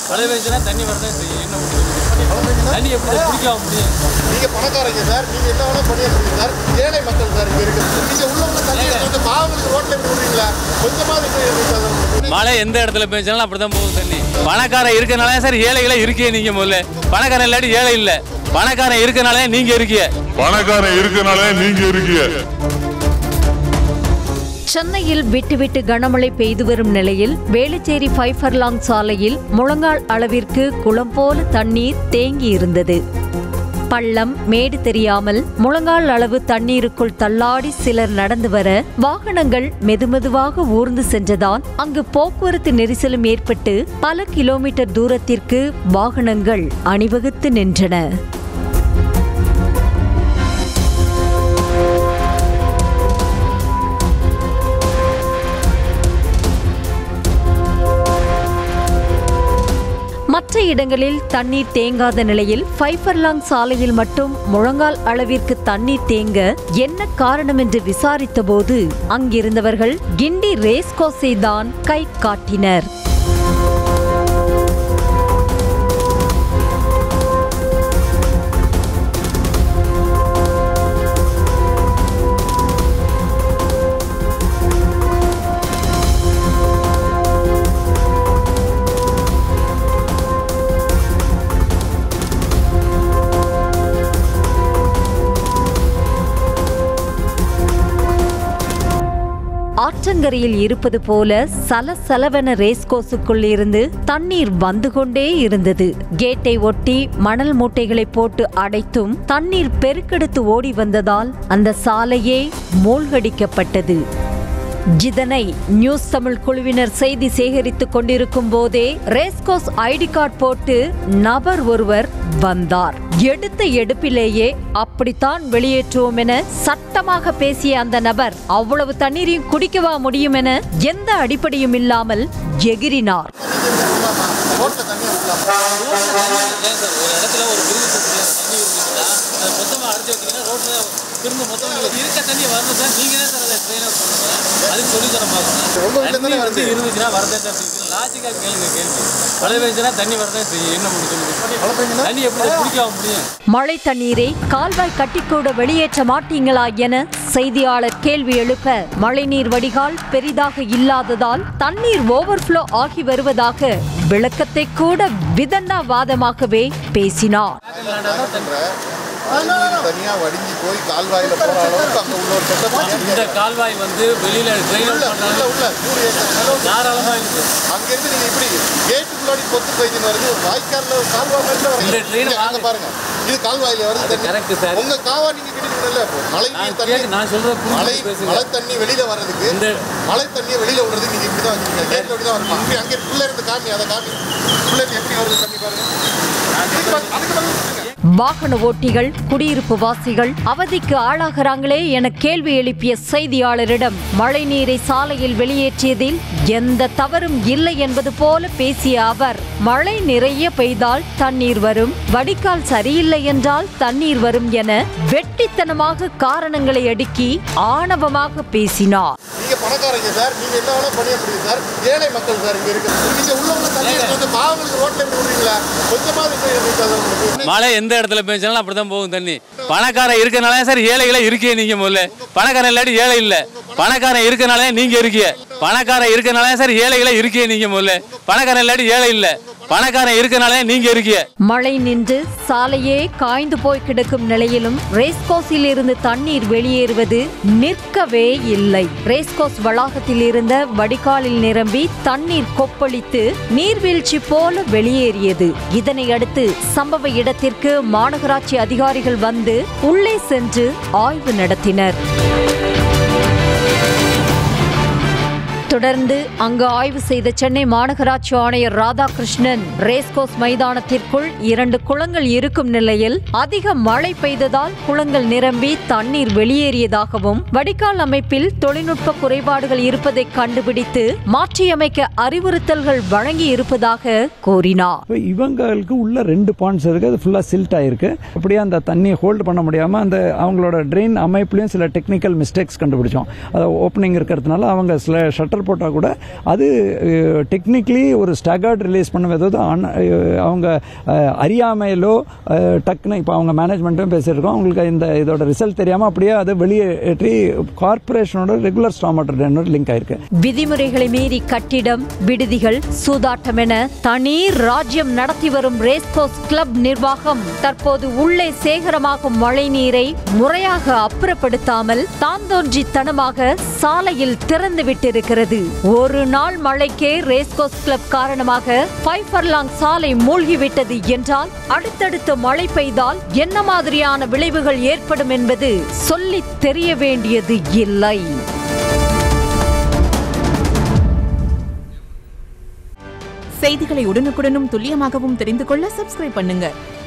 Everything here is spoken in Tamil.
மழை பெஞ்சுனா தண்ணி வரதான் செய்யும் என்ன பண்ணுறது தண்ணி எப்படி குடிக்காம முடியும் நீங்க பணக்காரங்க சார் நீங்க என்ன வேணா பண்ணிடுறீங்க சார் ஏழை மக்கள் சார் இங்க இருக்கு நீங்க உள்ளவங்க தண்ணி வந்து பாவங்களுக்கு ரோட்ல இப்படி விடுறீங்களா கொஞ்சமாவது இப்படி இருக்கு மழை எந்த இடத்துல பெஞ்சாலும் அப்படி தான் போகும் தண்ணி பணக்காரன் இருக்கனால சார் ஏழைகளே இருக்கே நீங்க முதல்ல பணக்காரன் இல்லாட்டி ஏழை இல்லை பணக்காரன் இருக்கனாலே நீங்க இருக்கீங்க பணக்காரன் இருக்கனாலே நீங்க இருக்கீங்க சென்னையில் விட்டு விட்டு கனமழை பெய்து வரும் நிலையில் வேளச்சேரி ஃபைஃபர்லாங் சாலையில் முழங்கால் அளவிற்கு குளம் போல தண்ணீர் தேங்கி இருந்தது பள்ளம் மேடு தெரியாமல் முழங்கால் அளவு தண்ணீருக்குள் தள்ளாடி சிலர் நடந்து வர வாகனங்கள் மெதுமெதுவாக ஊர்ந்து சென்றதால் அங்கு போக்குவரத்து நெரிசலும் ஏற்பட்டு பல கிலோமீட்டர் தூரத்திற்கு வாகனங்கள் அணிவகுத்து நின்றன மற்ற இடங்களில் தண்ணீர் தேங்காத நிலையில் ஃபைபர்லாங் சாலையில் மட்டும் முழங்கால் அளவிற்கு தண்ணீர் தேங்க என்ன காரணம் என்று விசாரித்தபோது அங்கிருந்தவர்கள் கிண்டி ரேஸ் கோஸை தான் கை காட்டினர் ஆற்றங்கரையில் இருப்பது போல சலசலவென ரேஸ்கோஸுக்குள் இருந்து தண்ணீர் வந்து கொண்டே இருந்தது கேட்டை ஒட்டி மணல் மூட்டைகளை போட்டு அடைத்தும் தண்ணீர் பெருக்கெடுத்து ஓடி வந்ததால் அந்த சாலையே மூழ்கடிக்கப்பட்டது இதனை நியூஸ் தமிழ் குழுவினர் செய்தி சேகரித்துக் கொண்டிருக்கும் போதே ரேஸ்கோஸ் ஐடி கார்டு போட்டு நபர் ஒருவர் வந்தார் எடுத்த எடுப்பிலேயே அப்படித்தான் வெளியேற்றுவோம் என சட்டமாக பேசிய அந்த நபர் அவ்வளவு தண்ணீரையும் குடிக்கவா முடியும் என எந்த அடிப்படையும் இல்லாமல் எகிரினார் ரோட்ல தண்ணி விடலாமா ஏன் சார் ஒரு இடத்துல ஒரு பிரிவு தண்ணி இருந்துச்சுன்னா அதை மொத்தமாக அடைச்சி வச்சிங்கன்னா ரோட்டில் திரும்ப மொத்தம் இருக்க தண்ணி வரணும் சார் நீங்கள் தான் சார் அதை ட்ரெயினாக பண்ணுங்க அதுக்கு சொல்லி தர உங்க பார்க்கணும் வீட்டுல தண்ணி தானே வந்து வருது. இருந்துச்சுன்னா வரதே சார் செய்யுது லாஜிக்காக கேளுங்க கேள்வி மழை பெஞ்சுனா தண்ணி வரதான் செய்யும் என்ன பண்ணி சொல்லுங்க மழை பெய்யுதுன்னா? தண்ணி எப்படி குடிக்காம முடியும் மழை தண்ணீரை கால்வாய் கட்டிக்கூட வெளியேற்ற மாட்டீங்களா என செய்தியாளர் கேள்வி எழுப்ப மழைநீர் வடிகால் பெரிதாக இல்லாததால் தண்ணீர் ஓவர்ஃப்ளோ ஆகி வருவதாக விளக்கத்தை கூட விதண்டாவாதமாகவே பேசினார் மழைநீர் தனியா வடிஞ்சு போய் கால்வாயில போற அளவுக்கு அங்க உள்ள ஒரு செட்டப் இந்த கால்வாய் வந்து வெளியில ட்ரெயின் உள்ள உள்ள உள்ள நூறு ஏக்கர் நிலம் தாராளமா இருக்கு அங்க இருந்து நீங்க இப்படி கேட்டுக்குள்ளாடி பொத்து போயிட்டு வருது ஒரு வாய்க்கால்ல ஒரு கால்வாய் மாதிரி வருது இந்த train இங்க அங்க பாருங்க இது கால்வாயில வருது தண்ணி correct sir. உங்க காவா நீங்க கிட்ட மழை நான் நீர் தண்ணி கேக்கு- நான் சொல்ற மழை புரிஞ்சு பேசுங்க மழை தண்ணி வெளியில வர்றதுக்கு இந்த- மழை தண்ணியை வெளியில விடுறதுக்கு நீங்க இப்படி தான் வச்சிருக்கீங்க கேட்ல இப்படி தான் வரணும் இப்படி அங்கே உள்ள இருந்து காமி அதை காமி உள்ள இருந்து எப்படி வருது தண்ணி பாருங்க அதுக்கு பதில் அதுக்கு பதில் சொல்லுங்க. வாகன ஓட்டிகள் குடியிருப்பு வாசிகள் அவதிக்கு ஆளாகிறாங்களே என கேள்வி எழுப்பிய செய்தியாளரிடம் மழைநீரை சாலையில் வெளியேற்றியதில் எந்த தவறும் இல்லை என்பது போல பேசிய அவர் மழை நிறைய பெய்தால் தண்ணீர் வரும் வடிகால் சரியில்லை என்றால் தண்ணீர் வரும் என வெட்டித்தனமாக காரணங்களை அடுக்கி ஆணவமாக பேசினார் நீங்க பணக்காரங்க சார் நீங்க என்ன வேணா பண்ணிய முடியும் சார் ஏழை மக்கள் சார் இங்க இருக்கு நீங்க உள்ளவங்க தண்ணி வந்து பாவங்களுக்கு ரோட்ல இப்படி விடுறீங்களா கொஞ்சமாவது இப்படி இருக்கு சார் உங்களுக்கு மழை எந்த இடத்துல பெஞ்சாலும் அப்படி தான் போகும் தண்ணி பணக்காரன் இருக்கனாலே சார் ஏழைகளே இருக்கே நீங்க முதல்ல பணக்காரன் இல்லாட்டி ஏழை இல்லை பணக்காரன் இருக்கனாலே நீங்க இருக்கீங்க பணக்காரன் இருக்கனாலே சார் ஏழைகளே இருக்கே நீங்க முதல்ல பணக்காரன் இல்லாட்டி ஏழை இல்லை பணக்காரன் இருக்கனாலே நீங்க இருக்கீங்க மழை நின்று சாலையே காய்ந்து போய் கிடக்கும் நிலையிலும் ரேஸ்கோஸில் இருந்து தண்ணீர் வெளியேறுவது நிற்கவே இல்லை ரேஸ்கோஸ் வளாகத்தில் இருந்த வடிகாலில் நிரம்பி தண்ணீர் கொப்பளித்து நீர்வீழ்ச்சி போல வெளியேறியது இதனை அடுத்து சம்பவ இடத்திற்கு மாநகராட்சி அதிகாரிகள் வந்து உள்ளே சென்று ஆய்வு நடத்தினர் தொடர்ந்து அங்கு ஆய்வு செய்த சென்னை மாநகராட்சி ஆணையர் ராதாகிருஷ்ணன் ரேஸ்கோஸ் மைதானத்திற்குள் இரண்டு குளங்கள் இருக்கும் நிலையில் அதிக மழை பெய்ததால் குளங்கள் நிரம்பி தண்ணீர் வெளியேறியதாகவும் வடிகால் அமைப்பில் தொழில்நுட்ப குறைபாடுகள் இருப்பதை கண்டுபிடித்து மாற்றியமைக்க அறிவுறுத்தல்கள் வழங்கி இருப்பதாக கூறினார் இப்போ இவங்களுக்கு உள்ள ரெண்டு பாயிண்ட்ஸ் இருக்குது அது ஃபுல்லாக சில்ட் ஆயிருக்கு அப்படியே அந்த தண்ணியை ஹோல்டு பண்ண முடியாமல் அந்த அவங்களோட ட்ரெயின் அமைப்புலையும் சில டெக்னிக்கல் மிஸ்டேக்ஸ் கண்டுபிடிச்சோம் அது ஓப்பனிங் இருக்கிறதுனால அவங்க சில ஷட்டர் ஷட்டர் போட்டால் கூட அது டெக்னிக்கலி ஒரு ஸ்டகர்ட் ரிலீஸ் பண்ணும் ஏதாவது அன- அஹ், அவங்க அஹ், அறியாமையிலோ அஹ், டக்குன்னு இப்போ அவங்க மேனேஜ்மெண்ட்டும் பேசியிருக்கோம் அவங்களுக்கு இந்த இதோட ரிசல்ட் தெரியாமல் அப்படியே அதை வெளியேற்றி கார்பரேஷனோட ரெகுலர் ஸ்டாமோட்டர் லிங்க் ஆயிருக்கு விதிமுறைகளை மீறி கட்டிடம் விடுதிகள் சூதாட்டம் என தனி ராஜ்யம் நடத்தி வரும் ரேஸ்கோஸ் கிளப் நிர்வாகம் தற்போது உள்ளே சேகரமாகும் மழைநீரை முறையாக அப்புறப்படுத்தாமல் தாந்தோன்றித்தனமாக சாலையில் திறந்து விட்டிருக்கிறது ஒரு நாள் மழைக்கே ரேஸ்கோஸ் கிளப் காரணமாக பைஃபர்லாங் சாலை மூழ்கிவிட்டது என்றால் அடுத்தடுத்து மழை பெய்தால் என்ன மாதிரியான விளைவுகள் ஏற்படும் என்பது சொல்லித் தெரிய வேண்டியது இல்லை செய்திகளை உடனுக்குடனும் துல்லியமாகவும் தெரிந்து கொள்ள சப்ஸ்கிரைப் பண்ணுங்க